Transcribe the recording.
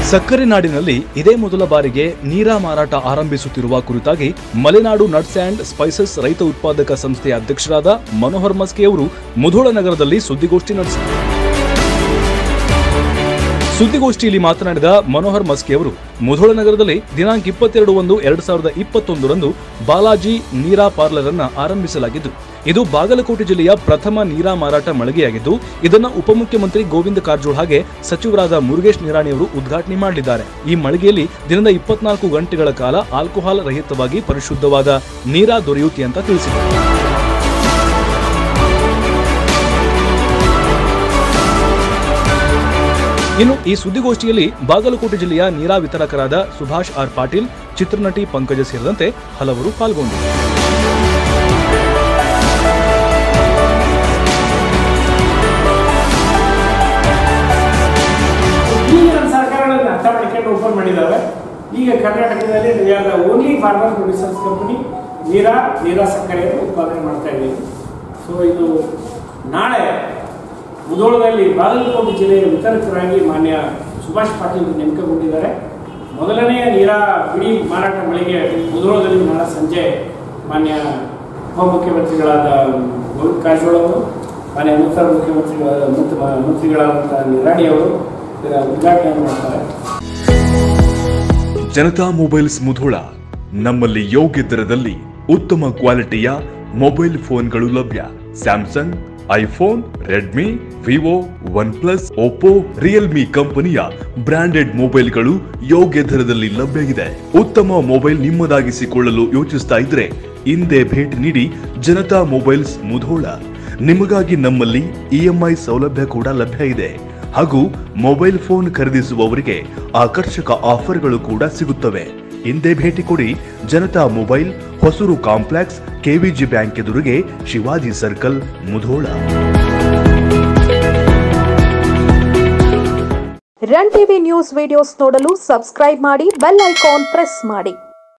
ಸಕ್ಕರೆ ನಾಡಿನಲ್ಲಿ ಇದೇ ಮೊದಲ ಬಾರಿಗೆ ನೀರಾ ಮಾರಾಟ ಆರಂಭಿಸುತ್ತಿರುವ ಕುರಿತಾಗಿ ಮಲೆನಾಡು ನಟ್ಸ್ ಅಂಡ್ ಸ್ಪೈಸಸ್ ರೈತ ಉತ್ಪಾದಕ ಸಂಸ್ಥೆಯ ಅಧ್ಯಕ್ಷರಾದ ಮನೋಹರ್ ಮಸ್ಕಿ ಅವರು ಮುಧೋಳ ನಗರದಲ್ಲಿ ಸುದ್ದಿಗೋಷ್ಠಿ ನಡೆಸಿದರು ಸುದ್ದಿಗೋಷ್ಠಿಯಲ್ಲಿ ಮಾತನಾಡಿದ ಮನೋಹರ್ ಮಸ್ಕಿ ಅವರು ಮುಧೋಳ ನಗರದಲ್ಲಿ ದಿನಾಂಕ ಇಪ್ಪತ್ತೆರಡು ಒಂದು ಎರಡ್ ಸಾವಿರದ ಇಪ್ಪತ್ತೊಂದರಂದು ಬಾಲಾಜಿ ನೀರಾ ಪಾರ್ಲರ್ ಅನ್ನ ಆರಂಭಿಸಲಾಗಿದ್ದು ಇದು ಬಾಗಲಕೋಟೆ ಜಿಲ್ಲೆಯ ಪ್ರಥಮ ನೀರಾ ಮಾರಾಟ ಮಳಿಗೆಯಾಗಿದ್ದು ಇದನ್ನ ಉಪಮುಖ್ಯಮಂತ್ರಿ ಗೋವಿಂದ ಕಾರಜೋಳ ಹಾಗೆ ಸಚಿವರಾದ ಮುರುಗೇಶ್ ನಿರಾಣಿ ಅವರು ಉದ್ಘಾಟನೆ ಮಾಡಲಿದ್ದಾರೆ ಈ ಮಳಿಗೆಯಲ್ಲಿ ದಿನದ ಇಪ್ಪತ್ನಾಲ್ಕು ಗಂಟೆಗಳ ಕಾಲ ಆಲ್ಕೋಹಾಲ್ ರಹಿತವಾಗಿ ಪರಿಶುದ್ಧವಾದ ನೀರಾ ದೊರೆಯುತ್ತೆ ಅಂತ ತಿಳಿಸಿದರು ಇನ್ನು ಈ ಸುದ್ದಿಗೋಷ್ಠಿಯಲ್ಲಿ ಬಾಗಲಕೋಟೆ ಜಿಲ್ಲೆಯ ನೀರಾ ವಿತರಕರಾದ ಸುಭಾಷ್ ಆರ್ ಪಾಟೀಲ್ ಚಿತ್ರನಟಿ ಪಂಕಜ ಸೇರಿದಂತೆ ಹಲವರು ಪಾಲ್ಗೊಂಡರು ಈಗ ನಮ್ಮ ಸರ್ಕಾರಗಳನ್ನು ಅರ್ಥ ಮಾಡ್ಕೊಂಡು ಓಪನ್ ಮಾಡಿದ್ದಾವೆ ಈಗ ಕರ್ನಾಟಕದಲ್ಲಿ we are the only farmer producers company neera neera ಸಕ್ಕರೆಯನ್ನು ಉತ್ಪಾದನೆ ಮಾಡ್ತಾ ಇದ್ದೀವಿ ಸೊ ಇದು ನಾಳೆ ಮುಧೋಳದಲ್ಲಿ ಬಾಗಲಕೋಟೆ ಜಿಲ್ಲೆಯ ವಿತರಕರಾಗಿ ಮಾನ್ಯ ಸುಭಾಷ್ ಪಾಟೀಲ್ ನೇಮಕಗೊಂಡಿದ್ದಾರೆ ಮೊದಲನೆಯ ನೀರಾ ಬಿಡಿ ಮಾರಾಟ ಮಳಿಗೆ ಮುಧೋಳದಲ್ಲಿ ನಾಳೆ ಸಂಜೆ ಮಾನ್ಯ ಉಪಮುಖ್ಯಮಂತ್ರಿಗಳಾದ ಗೋವಿಂದ ಕಾರಜೋಳ ಅವರು ಮಾನ್ಯ ನೂತನ ಮುಖ್ಯಮಂತ್ರಿಗಳಾದ ಮುಖ್ಯ ಮಂತ್ರಿಗಳಾದಂಥ ನಿರಾಣಿ ಅವರು ಇದರ ಉದ್ಘಾಟನೆಯನ್ನು ಮಾಡ್ತಾರೆ ಜನತಾ ಮೊಬೈಲ್ಸ್ ಮುಧೋಳ ನಮ್ಮಲ್ಲಿ ಯೋಗ್ಯ ದರದಲ್ಲಿ ಉತ್ತಮ ಕ್ವಾಲಿಟಿಯ ಮೊಬೈಲ್ ಫೋನ್ಗಳು ಲಭ್ಯ Samsung iPhone Redmi Vivo OnePlus Oppo Realme ಕಂಪನಿಯ ಬ್ರಾಂಡೆಡ್ ಮೊಬೈಲ್ಗಳು ಯೋಗ್ಯ ದರದಲ್ಲಿ ಲಭ್ಯ ಇದೆ ಉತ್ತಮ ಮೊಬೈಲ್ ನಿಮ್ಮದಾಗಿಸಿಕೊಳ್ಳಲು ಯೋಚಿಸ್ತಾ ಇದ್ರೆ ಹಿಂದೆ ಭೇಟಿ ನೀಡಿ ಜನತಾ ಮೊಬೈಲ್ಸ್ ಮುಧೋಳ ನಿಮಗಾಗಿ ನಮ್ಮಲ್ಲಿ ಇಎಂಐ ಸೌಲಭ್ಯ ಕೂಡ ಲಭ್ಯ ಇದೆ ಹಾಗೂ ಮೊಬೈಲ್ ಫೋನ್ ಖರೀದಿಸುವವರಿಗೆ ಆಕರ್ಷಕ ಆಫರ್ಗಳು ಕೂಡ ಸಿಗುತ್ತವೆ ಹಿಂದೆ ಭೇಟಿ ಕೊಡಿ Janata mobile Hosur complex KVG bank ಎದುರಿಗೆ Shivaji circle Mudhol run TV news videos ನೋಡಲು ಸಬ್ಸ್ಕ್ರೈಬ್ ಮಾಡಿ ಬೆಲ್ ಐಕಾನ್ ಪ್ರೆಸ್ ಮಾಡಿ